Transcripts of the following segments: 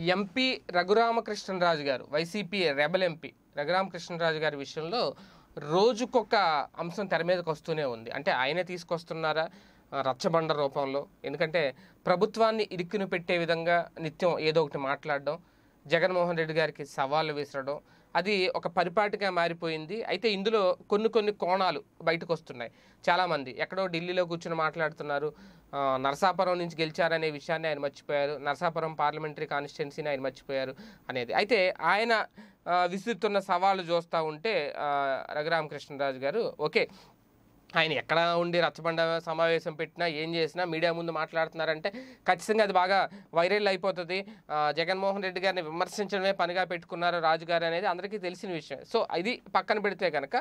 MP Raghuramakrishnaraju గారు YCP rebel MP Raghuramakrishnaraju గారి విషయంలో రోజుకొక అంశం తెర మీదకి వస్తూనే ఉంది అంటే ఆయనే తీసుకొస్తున్నారా ఆ, రచ్చబండ రూపంలో ఎందుకంటే ప్రభుత్వాన్ని ఇరుక్కుని పెట్టే విధంగా నిత్యం ఏదో ఒకటి మాట్లాడడం జగన్మోహన్ రెడ్డి గారికి సవాళ్ళు విసరడం అది ఒక పరిపాటిగా మారిపోయింది అయితే ఇందులో కొన్ని కొన్ని కోణాలు బయటకు వస్తున్నాయి చాలామంది ఎక్కడో ఢిల్లీలో కూర్చుని మాట్లాడుతున్నారు ఆ, నరసాపురం నుంచి గెలిచారనే విషయాన్ని ఆయన మర్చిపోయారు నరసాపురం పార్లమెంటరీ కాన్స్టిట్యున్సీని ఆయన మర్చిపోయారు అనేది అయితే ఆయన ఆ, విసురుతున్న సవాళ్ళు చూస్తూ ఉంటే ఆ, రఘురామకృష్ణరాజు గారు ఓకే ఆయన ఎక్కడ ఉండి రచ్చబండ సమావేశం పెట్టినా ఏం చేసినా మీడియా ముందు మాట్లాడుతున్నారంటే ఖచ్చితంగా అది బాగా వైరల్ అయిపోతుంది ఆ, జగన్మోహన్ రెడ్డి గారిని విమర్శించడమే పనిగా పెట్టుకున్నారు రాజుగారు అనేది అందరికీ తెలిసిన విషయం సో ఇది పక్కన పెడితే కనుక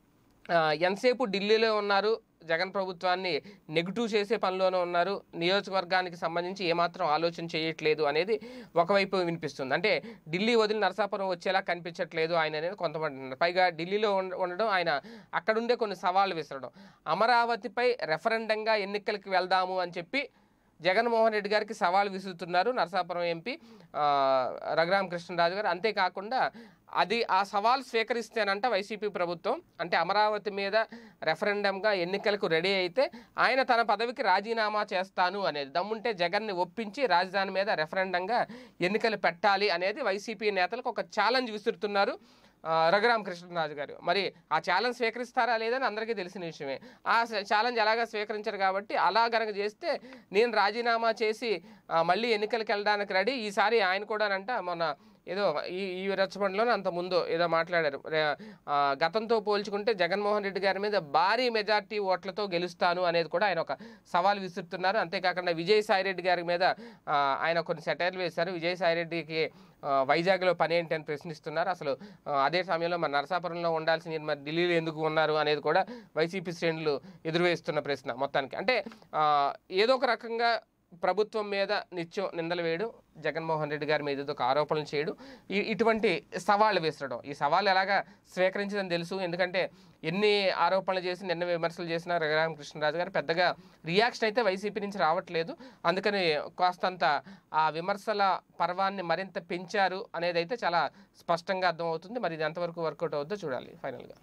ఆ, ఎంతసేపు ఢిల్లీలో ఉన్నారు జగన్ ప్రభుత్వాన్ని నెగిటివ్ చేసే పనిలోనే ఉన్నారు నియోజకవర్గానికి సంబంధించి ఏమాత్రం ఆలోచన చేయట్లేదు అనేది ఒకవైపు వినిపిస్తుంది అంటే ఢిల్లీ వదిలి నరసాపురం వచ్చేలా కనిపించట్లేదు ఆయన అనేది కొంతమంది ఉన్నారు. పైగా ఢిల్లీలో ఉండ- ఉండడం ఆయన అక్కడుండే కొన్ని సవాళ్ళు విసరడం అమరావతిపై రెఫరెండంగా ఎన్నికలకు వెళ్దాము అని చెప్పి జగన్మోహన్ రెడ్డి గారికి సవాల్ విసురుతున్నారు నరసాపురం ఎంపీ ఆ, రఘురామ కృష్ణరాజు గారు అంతేకాకుండా అది ఆ సవాల్ స్వీకరిస్తేనంట వైసీపీ ప్రభుత్వం అంటే అమరావతి మీద రెఫరెండంగా ఎన్నికలకు రెడీ అయితే ఆయన తన పదవికి రాజీనామా చేస్తాను అనేది దమ్ముంటే జగన్ని ఒప్పించి రాజధాని మీద రెఫరెండంగా ఎన్నికలు పెట్టాలి అనేది వైసీపీ నేతలకు ఒక ఛాలెంజ్ విసురుతున్నారు ఆ, రఘురామకృష్ణరాజు గారు మరి ఆ ఛాలెంజ్ స్వీకరిస్తారా లేదని అందరికీ తెలిసిన విషయమే ఆ ఛాలెంజ్ ఎలాగా స్వీకరించారు కాబట్టి అలా గనక చేస్తే నేను రాజీనామా చేసి ఆ, మళ్ళీ ఎన్నికలకు వెళ్ళడానికి రెడీ ఈసారి ఆయన కూడానంట మొన్న ఏదో ఈ ఈ రచ్చబండలోనే అంత ముందు ఏదో మాట్లాడారు రే- ఆ, గతంతో పోల్చుకుంటే జగన్మోహన్ రెడ్డి గారి మీద భారీ మెజార్టీ ఓట్లతో గెలుస్తాను అనేది కూడా ఆయన ఒక సవాల్ విసురుతున్నారు అంతేకాకుండా విజయసాయి రెడ్డి గారి మీద ఆ, ఆయన కొన్ని సెటైర్లు వేశారు విజయసాయి రెడ్డికి ఆ, వైజాగ్లో పని ఏంటి అని ప్రశ్నిస్తున్నారు అసలు ఆ, అదే సమయంలో మరి నరసాపురంలో ఉండాల్సిన ఈయన మరి ఢిల్లీలో ఎందుకు ఉన్నారు అనేది కూడా వైసీపీ శ్రేణులు ఎదురువేస్తున్న ప్రశ్న మొత్తానికి అంటే ఆ, ఏదో ఒక రకంగా ప్రభుత్వం మీద నిత్యం నిందలు వేయడం జగన్మోహన్ రెడ్డి గారి మీద ఏదో ఒక ఆరోపణలు చేయడం ఈ- ఇటువంటి సవాళ్ళు విసరడం ఈ సవాళ్ళు ఎలాగా స్వీకరించదని తెలుసు ఎందుకంటే ఎన్ని ఆరోపణలు చేసి నిన్న విమర్శలు చేసిన రఘురామకృష్ణరాజు గారు పెద్దగా రియాక్షన్ అయితే వైసీపీ నుంచి రావట్లేదు అందుకని కాస్తంత ఆ విమర్శల పర్వాన్ని మరింత పెంచారు అనేది అయితే చాలా స్పష్టంగా అర్థమవుతుంది మరి ఇది ఎంతవరకు వర్కౌట్ అవుతుందో చూడాలి ఫైనల్గా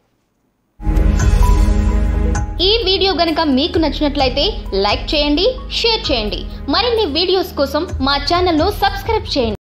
ఈ వీడియో గనుక మీకు నచ్చినట్లయితే లైక్ చేయండి షేర్ చేయండి మరిన్ని వీడియోస్ కోసం మా ఛానల్ను సబ్స్క్రైబ్ చేయండి